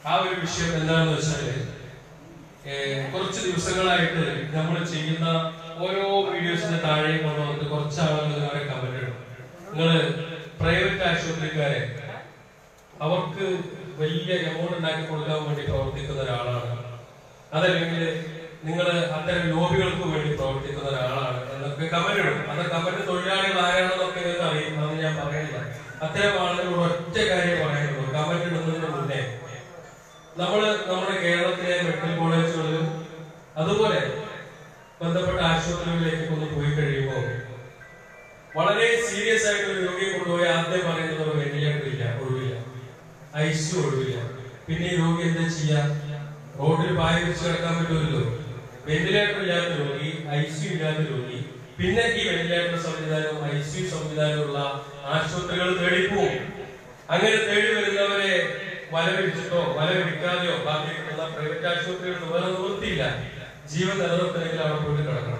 ആ ഒരു വിഷയം എന്താണെന്ന് വെച്ചാല് ഏഹ്, കുറച്ച് ദിവസങ്ങളായിട്ട് നമ്മൾ ചെയ്യുന്ന ഓരോ വീഡിയോസിന്റെ താഴെ കൊണ്ടുവന്നിട്ട് കുറച്ച് ആളുകൾ നിങ്ങളെ കമന്റ് ഇടും നിങ്ങള് പ്രൈവറ്റ് ആശുപത്രിക്കാരെ അവർക്ക് വലിയ എമൗണ്ട് ഉണ്ടാക്കി കൊടുക്കാൻ വേണ്ടി പ്രവർത്തിക്കുന്ന ഒരാളാണ് അതല്ലെങ്കിൽ നിങ്ങൾ അത്തരം ലോബികൾക്ക് വേണ്ടി പ്രവർത്തിക്കുന്ന ഒരാളാണ് എന്നൊക്കെ കമന്റ് ഇടും അത് കമന്റ് തൊഴിലാളികൾ ആരാണെന്നൊക്കെ നിങ്ങൾക്ക് അറിയും അത് ഞാൻ പറയുന്നില്ല അത്തരം ആളുകളോട് ഒറ്റ കാര്യം പറയാനുള്ളൂ കമന്റ് ഇടുന്നതിന് മുന്നേ നമ്മൾ നമ്മുടെ കേരളത്തിലെ മെഡിക്കൽ കോളേജുകളിലും അതുപോലെ ബന്ധപ്പെട്ട ആശുപത്രികളിലേക്ക് ഒന്ന് പോയി കഴിയുമ്പോൾ വളരെ സീരിയസ് ആയിട്ട് ഒരു രോഗിയെ കൊണ്ടുപോയി ആദ്യം പറയുന്നത് ഒരു വെന്റിലേറ്റർ ഇല്ല ഒഴിവില്ല ഐ സി ഒഴിവില്ല പിന്നെ ഈ രോഗി എന്താ ചെയ്യാ റോഡിൽ പായ വെച്ച് കിടക്കാൻ പറ്റുമല്ലോ വെന്റിലേറ്റർ ഇല്ലാത്ത രോഗി ഐ സി ഇല്ലാത്ത രോഗി പിന്നെ ഈ വെന്റിലേറ്റർ സംവിധാനവും ഐ സി സംവിധാനമുള്ള ആശുപത്രികൾ തേടിപ്പോവും അങ്ങനെ തേടി വരുന്നവരെ വല പിടിച്ചിട്ടോ വല പിടിക്കാതെയോ ബാക്കിയുള്ള പ്രൈവറ്റ് ആശുപത്രികൾ വേറെ നിവൃത്തിയില്ല ജീവൻ നിലനിർത്തണമെങ്കിൽ അവിടെ പോയിട്ട് കിടക്കണം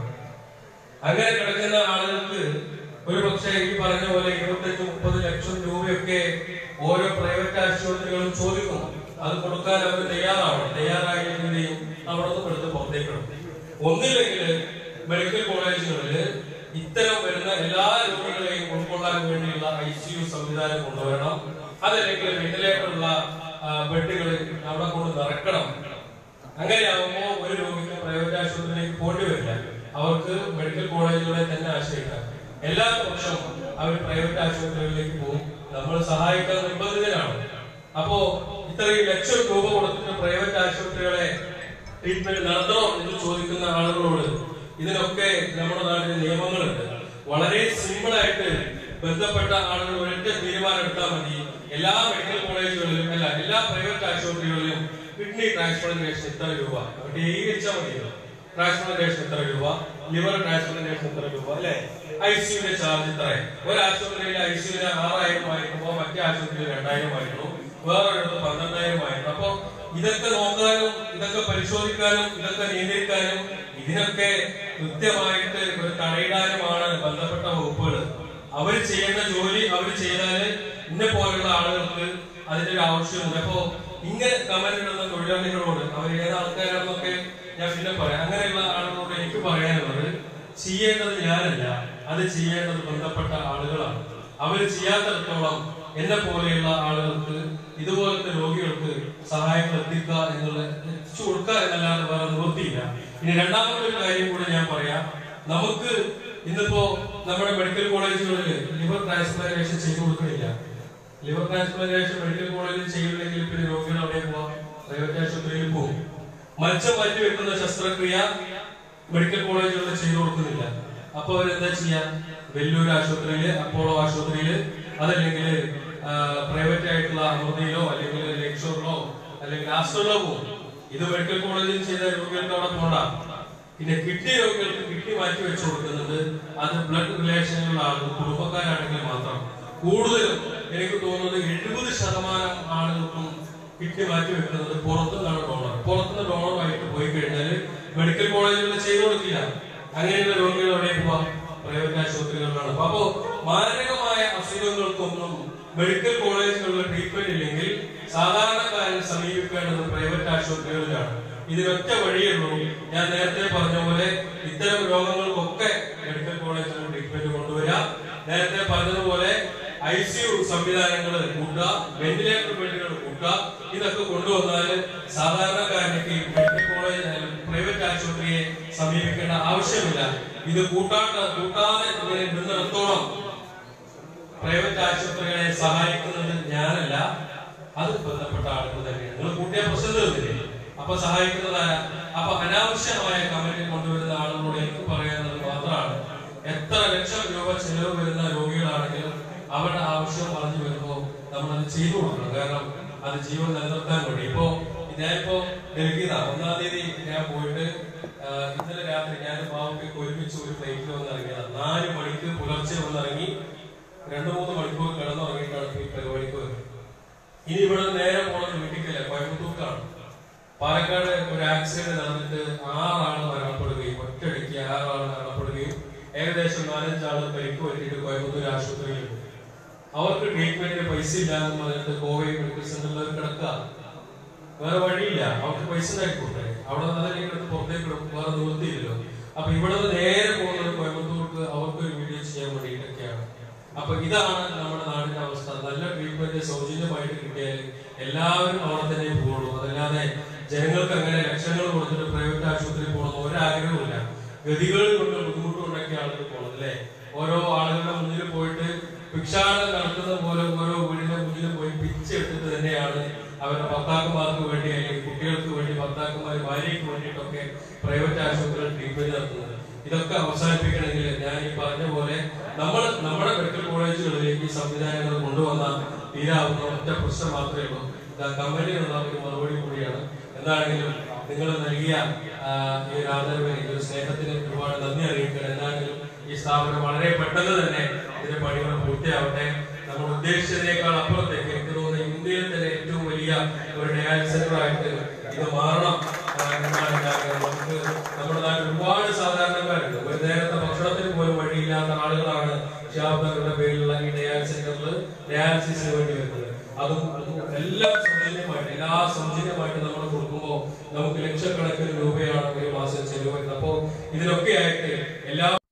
അങ്ങനെ കിടക്കുന്ന ആളുകൾക്ക് ഒരു പക്ഷേ ഈ പറഞ്ഞ പോലെ ഇരുപത്തഞ്ച് മുപ്പത് ലക്ഷം രൂപയൊക്കെ ഓരോ പ്രൈവറ്റ് ആശുപത്രികളും ചോദിക്കും അത് കൊടുക്കാൻ അവർ തയ്യാറാവണം തയ്യാറായില്ലെങ്കിലും അവിടെ നിന്ന് എടുത്ത് പുറത്തേക്കണം ഒന്നില്ലെങ്കിൽ മെഡിക്കൽ കോളേജുകളിൽ ഇത്തരം വരുന്ന എല്ലാ രോഗികളെയും ഉൾക്കൊള്ളാൻ വേണ്ടിയുള്ള ഐ സി യു സംവിധാനം കൊണ്ടുവരണം അതല്ലെങ്കിൽ വെന്റിലേറ്ററുള്ള ബെഡുകൾ അവിടെ കൊണ്ട് നിറക്കണം അങ്ങനെയാവുമ്പോൾ ഒരു രോഗിക്ക് പ്രൈവറ്റ് ആശുപത്രിയിലേക്ക് പോണ്ടി വരില്ല അവർക്ക് മെഡിക്കൽ കോളേജുകളെ തന്നെ ആശ്രയിക്കാം എല്ലാ പക്ഷം അവർ പ്രൈവറ്റ് ആശുപത്രികളിലേക്ക് പോകും നമ്മൾ സഹായിക്കാൻ നിർബന്ധിതരാണ് അപ്പോ ഇത്രയും ലക്ഷം രൂപ കൊടുത്തിട്ട് പ്രൈവറ്റ് ആശുപത്രികളെ ട്രീറ്റ്മെന്റ് നടത്തണോ എന്ന് ചോദിക്കുന്ന ആളുകളോട് ഇതിനൊക്കെ നമ്മുടെ നാട്ടിൽ നിയമങ്ങളുണ്ട് വളരെ സിമ്പിൾ ആയിട്ട് ബന്ധപ്പെട്ട ആളുകൾ ഒരൊറ്റ തീരുമാനം എടുത്താൽ മതി എല്ലാ മെഡിക്കൽ കോളേജുകളിലും അല്ല എല്ലാ പ്രൈവറ്റ് ആശുപത്രികളിലും കിഡ്നി ട്രാൻസ്പ്ലാന്റേഷൻ ഇത്ര രൂപ ഡീകരിച്ചാൽ മതിയല്ലോ ട്രാൻസ്പ്ലാന്റേഷൻ ഇത്ര രൂപ ലിവർ ട്രാൻസ്പ്ലാന്റേഷൻ ഇത്ര രൂപ അല്ലെ ഐ സിയുടെ ചാർജ് ഇത്ര ഒരു ആശുപത്രിയിൽ ഐ സിയുടെ ആറായിരം ആയിരിക്കുമ്പോ മറ്റേ ആശുപത്രിയിൽ രണ്ടായിരം ആയിരുന്നു വേറൊരിടത്ത് പന്ത്രണ്ടായിരം ആയിരുന്നു അപ്പൊ ഇതൊക്കെ നോക്കാനും ഇതൊക്കെ പരിശോധിക്കാനും ഇതൊക്കെ നിയന്ത്രിക്കാനും ഇതിനൊക്കെ കൃത്യമായിട്ട് ഒരു തടയിടാനുമാണ് ബന്ധപ്പെട്ട വകുപ്പുകൾ അവർ ചെയ്യേണ്ട ജോലി അവർ ചെയ്താല് ഇന്നെ പോലുള്ള ആളുകൾക്ക് അതിന്റെ ഒരു ആവശ്യമുണ്ട് അപ്പോ ഇങ്ങനെ കമന്റ് ഇടുന്ന തൊഴിലാളികളോട് അവർ ഏത് ആൾക്കാരാണെന്നൊക്കെ ഞാൻ പിന്നെ പറയാം അങ്ങനെയുള്ള ആളുകളോട് എനിക്ക് പറയാനുള്ളത് ചെയ്യേണ്ടത് ഞാനല്ല അത് ചെയ്യേണ്ടത് ബന്ധപ്പെട്ട ആളുകളാണ് അവർ ചെയ്യാത്തിടത്തോളം എന്നെ പോലെയുള്ള ആളുകൾക്ക് ഇതുപോലത്തെ രോഗികൾക്ക് സഹായങ്ങൾ എത്തിക്കുക എന്നുള്ള എത്തിച്ചു കൊടുക്കുക എന്നല്ലാതെ വേറെ നിവൃത്തിയില്ല ഇനി രണ്ടാമത്തെ ഒരു കാര്യം കൂടെ ഞാൻ പറയാം നമുക്ക് ഇന്നിപ്പോ നമ്മുടെ മെഡിക്കൽ കോളേജുകളിൽ ലിവർ ട്രാൻസ്പ്ലാന്റേഷൻ ചെയ്തു കൊടുക്കണില്ല ലിവർ ട്രാൻസ്പ്ലാന്റേഷൻ മെഡിക്കൽ കോളേജിൽ ചെയ്യില്ലെങ്കിൽ പിന്നെ രോഗികൾ അവിടെ പോവാം പ്രൈവറ്റ് ആശുപത്രിയിൽ പോകും മത്സ്യം മാറ്റി വെക്കുന്ന ശസ്ത്രക്രിയ മെഡിക്കൽ കോളേജുകളിൽ ചെയ്തു കൊടുക്കുന്നില്ല അപ്പൊ അവരെന്താ ചെയ്യാ വെല്ലൂർ ആശുപത്രിയില് അപ്പോളോ ആശുപത്രിയില് അതല്ലെങ്കിൽ പ്രൈവറ്റ് ആയിട്ടുള്ള അമൃതയിലോ അല്ലെങ്കിൽ ലെക്ഷറിലോ അല്ലെങ്കിൽ ആസ്റ്ററിലോ പോകും ഇത് മെഡിക്കൽ കോളേജിൽ ചെയ്ത രോഗികൾക്ക് അവിടെ പോണ്ട പിന്നെ കിഡ്നി രോഗികൾക്ക് കിഡ്നി മാറ്റി വെച്ചു കൊടുക്കുന്നുണ്ട് അത് ബ്ലഡ് റിലേഷനുള്ള ആളുകൾ കുടുംബക്കാരാണെങ്കിൽ മാത്രം കൂടുതലും എനിക്ക് തോന്നുന്നത് എഴുപത് ശതമാനം ആളുകൾക്കും കിഡ്നി മാറ്റി വെക്കുന്നത് പുറത്തുനിന്നാണ് ഡോണർ പുറത്തുനിന്ന് ഡോണറുമായിട്ട് പോയി കഴിഞ്ഞാൽ മെഡിക്കൽ കോളേജുകളിൽ ചെയ്തു കൊടുക്കില്ല അങ്ങനെയുള്ള രോഗികൾ എവിടെ പോവാം പ്രൈവറ്റ് ആശുപത്രികളിലാണ് അപ്പോ മാരകമായ അസുഖങ്ങൾക്കൊന്നും മെഡിക്കൽ കോളേജുകളിൽ ട്രീറ്റ്മെന്റ് ഇല്ലെങ്കിൽ സാധാരണക്കാരൻ സമീപിക്കേണ്ടത് പ്രൈവറ്റ് ആശുപത്രികളിലാണ് ഇതിനൊറ്റ വഴിയുള്ളൂ ഞാൻ നേരത്തെ പറഞ്ഞ പോലെ ഇത്തരം രോഗങ്ങൾക്കൊക്കെ മെഡിക്കൽ കോളേജുകളിൽ ട്രീറ്റ്മെന്റ് കൊണ്ടുവരാം നേരത്തെ പറഞ്ഞതുപോലെ ഐ സി യു സംവിധാനങ്ങൾ കൂട്ടുക വെന്റിലേറ്റർ ബെഡുകൾ കൂട്ടുക ഇതൊക്കെ കൊണ്ടുവന്നാൽ സാധാരണക്കാരനക്ക് മെഡിക്കൽ കോളേജ് പ്രൈവറ്റ് ആശുപത്രിയെ സമീപിക്കേണ്ട ആവശ്യമില്ല ഇത് കൂട്ടാണ്ട് കൂട്ടാതെ ഇങ്ങനെ നിന്നിടത്തോളം പ്രൈവറ്റ് ആശുപത്രികളെ സഹായിക്കുന്നത് ഞാനല്ല അത് ബന്ധപ്പെട്ട ആളുകൾ തന്നെയാണ് നിങ്ങൾ കൂട്ടിയ പ്രശ്നം തീർന്നില്ലേ അപ്പൊ സഹായിക്കുന്നത് ആരാ അപ്പൊ അനാവശ്യമായ കമന്റ് കൊണ്ടുവരുന്ന ആളുകളോട് എനിക്ക് പറയാനുള്ളത് മാത്രമാണ് എത്ര ലക്ഷം രൂപ ചെലവ് വരുന്ന രോഗികളാണെങ്കിലും അവരുടെ ആവശ്യം പറഞ്ഞു വരുമ്പോൾ നമ്മൾ അത് ചെയ്തു കൊടുക്കണം കാരണം അത് ജീവൻ നിലനിർത്താൻ വേണ്ടി ഇപ്പോ ഞാനിപ്പോ ഡൽഹിന്നാ ഒന്നാം തീയതി ഞാൻ പോയിട്ട് ആ, ഇന്നലെ രാത്രി ഞാൻ പാവയ്ക്ക് ഒരുമിച്ച് ഒരു ഫ്ലൈറ്റിൽ വന്ന് ഇറങ്ങിയതാണ് നാല് മണിക്ക് പുലർച്ചെ വന്നിറങ്ങി രണ്ടു മൂന്ന് മണിക്കൂർ കിടന്നുറങ്ങിയിട്ടാണ് ഈ പരിപാടിക്ക് വരുന്നത് ഇനി ഇവിടെ നേരെ പോണത് വീട്ടിക്കല്ല കോയമ്പത്തൂർക്കാണ് പാലക്കാട് ഒരു ആക്സിഡന്റ് നടന്നിട്ട് ആറാള് മരണപ്പെടുകയും ഒറ്റയടിക്ക് ആറാള് മരണപ്പെടുകയും ഏകദേശം നാലഞ്ചാള് പരിക്ക് പറ്റിയിട്ട് കോയമ്പത്തൂർ ആശുപത്രിയിൽ പോയി അവർക്ക് ട്രീറ്റ്മെന്റിന് പൈസ ഇല്ലാന്ന് പറഞ്ഞിട്ട് കോവൈ മെഡിക്കൽ സെന്ററിൽ അവർ കിടക്കുക വേറെ വഴിയില്ല അവർക്ക് പൈസ ഉണ്ടാക്കി കൊടുത്തേ അവിടെ നിന്ന് അതെല്ലാം എടുത്ത് പുറത്തേക്ക് ഇടും വേറെ നിവൃത്തിയില്ലല്ലോ അപ്പൊ ഇവിടെ നിന്ന് നേരെ പോകുന്നത് കോയമ്പത്തൂർക്ക് അവർക്ക് ഒരു വീഡിയോ ചെയ്യാൻ വേണ്ടിയിട്ടൊക്കെയാണ് അപ്പൊ ഇതാണ് നമ്മുടെ നാടിന്റെ അവസ്ഥ നല്ല ട്രീറ്റ്മെന്റ് സൗജന്യമായിട്ട് കിട്ടിയാൽ എല്ലാവരും അവിടെ തന്നെ പോകുള്ളൂ അതല്ലാതെ ജനങ്ങൾക്ക് അങ്ങനെ ലക്ഷങ്ങൾ കൊടുത്തിട്ട് പ്രൈവറ്റ് ആശുപത്രിയിൽ പോകണം ഒരാഗ്രഹമില്ല ഗതികൾ കൊണ്ട് ബുദ്ധിമുട്ടുണ്ടാക്കിയ ആളുകൾ പോകണം അല്ലേ ഓരോ ആളുകളുടെ മുന്നിൽ പോയിട്ട് ഭിക്ഷാടനം നടത്തുന്ന പോലെ ഓരോ വീടിന്റെ മുന്നിൽ പോയി പിച്ചെടുത്തിട്ട് തന്നെയാണ് അവരുടെ ഭർത്താക്കന്മാർക്ക് വേണ്ടി അല്ലെങ്കിൽ കുട്ടികൾക്ക് വേണ്ടി ഭർത്താക്കന്മാർ ഭാര്യയ്ക്ക് വേണ്ടിയിട്ടൊക്കെ പ്രൈവറ്റ് ആശുപത്രികൾ ട്രീറ്റ്മെന്റ് നടത്തുന്നത് ഇതൊക്കെ അവസാനിപ്പിക്കണമെങ്കിൽ ഞാൻ ഈ പറഞ്ഞ പോലെ നമ്മൾ നമ്മുടെ മെഡിക്കൽ കോളേജുകളിലേക്ക് ഈ സംവിധാനങ്ങൾ കൊണ്ടുവന്ന തീരാവുന്ന ഒറ്റ പ്രശ്നം മാത്രമേ ഉള്ളൂ ഇതാ കമ്പനിയിലുള്ള ഒരു മറുപടി കൂടിയാണ് എന്താണെങ്കിലും നിങ്ങൾ നൽകിയ ആ, ഈ ഒരു ആദരവിന് ഈ ഒരു സ്നേഹത്തിന് ഒരുപാട് നന്ദി അറിയിക്കണം എന്താണെങ്കിലും ഈ സ്ഥാപനം വളരെ പെട്ടെന്ന് തന്നെ ഇതിന്റെ പണികൾ പൂർത്തിയാവട്ടെ നമ്മൾ ഉദ്ദേശിച്ചതിനേക്കാൾ അപ്പുറത്തേക്ക് എനിക്ക് തോന്നുന്നു ഇന്ത്യയിൽ തന്നെ ഏറ്റവും വലിയ ഒരു ഡയാലിസിസ് സെന്ററായിട്ട് ഇത് മാറണം ആ, എന്നാണ് ഞാൻ ആഗ്രഹിക്കുന്നത്. നമുക്ക് നമ്മുടെ നാട്ടിൽ ഒരുപാട് സാധാരണക്കാരുണ്ട് ഒരു നേരത്തെ ഭക്ഷണത്തിന് പോലും വഴിയില്ലാത്ത ആളുകളാണ് ഷിയാബ്ദങ്ങളുടെ പേരിലുള്ള ഈ ഡയാലിസിസ് സെന്ററിൽ ഡയാലിസിസിന് വേണ്ടി വരുന്നത് അതും അതും എല്ലാം സൗജന്യമായിട്ട് എല്ലാ സൗജന്യമായിട്ട് നമ്മൾ കൊടുക്കുമ്പോൾ നമുക്ക് ലക്ഷക്കണക്കിന് രൂപയാണ് ഒരു മാസം ചെലവ് വരുന്നത് അപ്പോൾ ഇതിനൊക്കെ ആയിട്ട് എല്ലാ